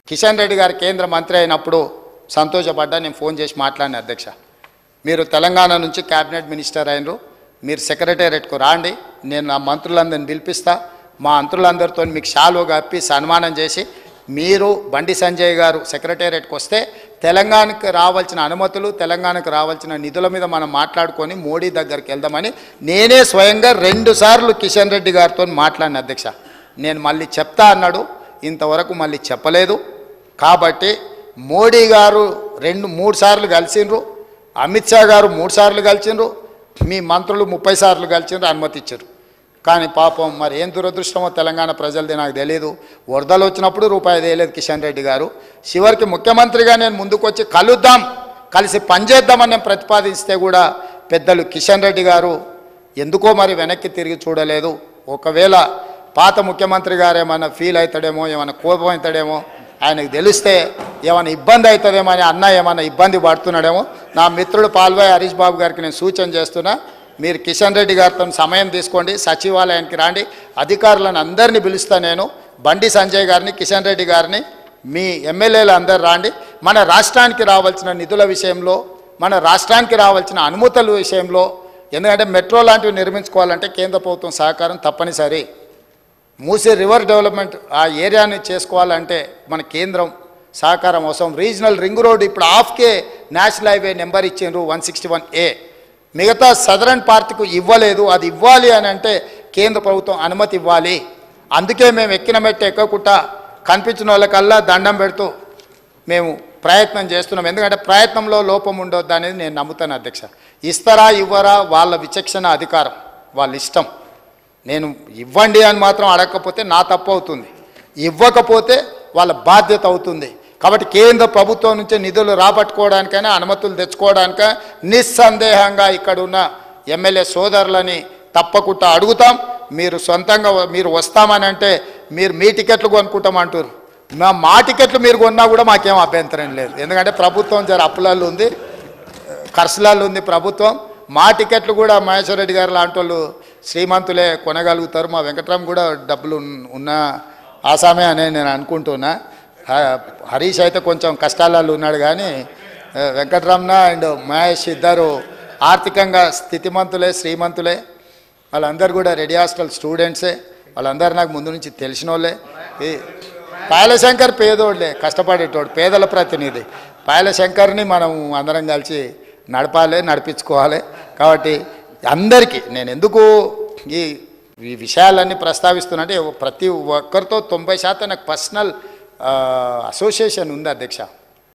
కిషన్ రెడ్డి గారు కేంద్ర మంత్రి అయినప్పుడు సంతోషపడ్డా నేను ఫోన్ చేసి మాట్లాడిన అధ్యక్ష మీరు తెలంగాణ నుంచి క్యాబినెట్ మినిస్టర్ అయినరు మీరు సెక్రటేరియట్కు రాండి నేను నా మంత్రులందరిని పిలిపిస్తా మా మంత్రులందరితో మీకు షాలో కప్పి సన్మానం చేసి మీరు బండి సంజయ్ గారు సెక్రటేరియట్కి వస్తే తెలంగాణకు రావాల్సిన అనుమతులు తెలంగాణకు రావాల్సిన నిధుల మీద మనం మాట్లాడుకొని మోడీ దగ్గరికి వెళ్దామని నేనే స్వయంగా రెండు సార్లు కిషన్ రెడ్డి గారితో మాట్లాడిన అధ్యక్ష నేను మళ్ళీ చెప్తా అన్నాడు ఇంతవరకు మళ్ళీ చెప్పలేదు కాబట్టి మోడీ గారు రెండు మూడు సార్లు కలిసిండ్రు అమిత్ షా గారు మూడు సార్లు కలిసిండ్రు మీ మంత్రులు ముప్పై సార్లు కలిసిండ్రు అనుమతి ఇచ్చారు కానీ పాపం మరి ఏం దురదృష్టమో తెలంగాణ ప్రజలది నాకు తెలియదు వరదలు వచ్చినప్పుడు రూపాయి తెలియదు కిషన్ రెడ్డి గారు చివరికి ముఖ్యమంత్రిగా నేను ముందుకు వచ్చి కలుద్దాం కలిసి పనిచేద్దామని నేను ప్రతిపాదిస్తే కూడా పెద్దలు కిషన్ రెడ్డి గారు ఎందుకో మరి వెనక్కి తిరిగి చూడలేదు ఒకవేళ పాత ముఖ్యమంత్రి గారు ఏమైనా ఫీల్ అవుతాడేమో ఏమైనా కోపం అవుతాడేమో ఆయనకు తెలిస్తే ఏమైనా ఇబ్బంది అవుతుందేమో అని అన్న ఏమైనా ఇబ్బంది పడుతున్నాడేమో నా మిత్రుడు పాల్వాయి హరీష్ బాబు గారికి నేను సూచన చేస్తున్నా మీరు కిషన్ రెడ్డి గారితో సమయం తీసుకోండి సచివాలయానికి రాండి అధికారులను అందరినీ పిలుస్తా నేను బండి సంజయ్ గారిని కిషన్ రెడ్డి గారిని మీ ఎమ్మెల్యేలు అందరు రాండి మన రాష్ట్రానికి రావాల్సిన నిధుల విషయంలో మన రాష్ట్రానికి రావాల్సిన అనుమతుల విషయంలో ఎందుకంటే మెట్రో లాంటివి నిర్మించుకోవాలంటే కేంద్ర ప్రభుత్వం సహకారం తప్పనిసరి మూసీ రివర్ డెవలప్మెంట్ ఆ ఏరియాని చేసుకోవాలంటే మన కేంద్రం సహకారం అవసరం రీజనల్ రింగ్ రోడ్ ఇప్పుడు హాఫ్కే నేషనల్ హైవే నెంబర్ ఇచ్చిండ్రు వన్ సిక్స్టీ వన్ ఏ మిగతా సదరన్ పార్టీకు ఇవ్వలేదు అది ఇవ్వాలి అని అంటే కేంద్ర ప్రభుత్వం అనుమతి ఇవ్వాలి అందుకే మేము ఎక్కిన మెట్టు ఎక్కకుండా కనిపించిన వాళ్ళకల్లా దండం పెడుతూ మేము ప్రయత్నం చేస్తున్నాం ఎందుకంటే ప్రయత్నంలో లోపం ఉండొద్దు అనేది నేను నమ్ముతాను అధ్యక్ష ఇస్తారా ఇవ్వరా వాళ్ళ విచక్షణ అధికారం వాళ్ళ ఇష్టం నేను ఇవ్వండి అని మాత్రం అడగకపోతే నా తప్పు అవుతుంది ఇవ్వకపోతే వాళ్ళ బాధ్యత అవుతుంది కాబట్టి కేంద్ర ప్రభుత్వం నుంచి నిధులు రాబట్టుకోవడానికైనా అనుమతులు తెచ్చుకోవడానికైనా నిస్సందేహంగా ఇక్కడ ఉన్న ఎమ్మెల్యే సోదరులని తప్పకుండా అడుగుతాం మీరు సొంతంగా వ- మీరు వస్తామని అంటే మీరు మీ టికెట్లు కొనుక్కుంటామంటారు మా మా టికెట్లు మీరు కొన్నా కూడా మాకేం అభ్యంతరం లేదు ఎందుకంటే ప్రభుత్వం జర అప్పులలో ఉంది ఖర్చులలో ఉంది ప్రభుత్వం మా టికెట్లు కూడా మహేశ్వర రెడ్డి గారు లాంటి వాళ్ళు శ్రీమంతులే కొనగలుగుతారు మా వెంకట్రామ్ కూడా డబ్బులు ఉన్- ఉన్న ఆసామే అని నేను అనుకుంటున్నా హ- హరీష్ అయితే కొంచెం కష్టాలలో ఉన్నాడు కానీ ఆ, వెంకట్రమణ అండ్ మహేష్ ఇద్దరు ఆర్థికంగా స్థితిమంతులే శ్రీమంతులే వాళ్ళందరూ కూడా రెడీ హాస్టల్ స్టూడెంట్సే వాళ్ళందరూ నాకు ముందు నుంచి తెలిసిన వాళ్ళే ఈ పాయలశంకర్ పేదోళ్ళే కష్టపడేటోడు పేదల ప్రతినిధి పాయలశంకర్ని మనం అందరం కలిసి నడపాలి నడిపించుకోవాలి కాబట్టి అందరికీ నేను ఎందుకు ఈ ఈ విషయాలన్నీ ప్రస్తావిస్తున్నా అంటే ప్రతి ఒక్కరితో తొంభై శాతం నాకు పర్సనల్ అసోసియేషన్ ఉంది అధ్యక్ష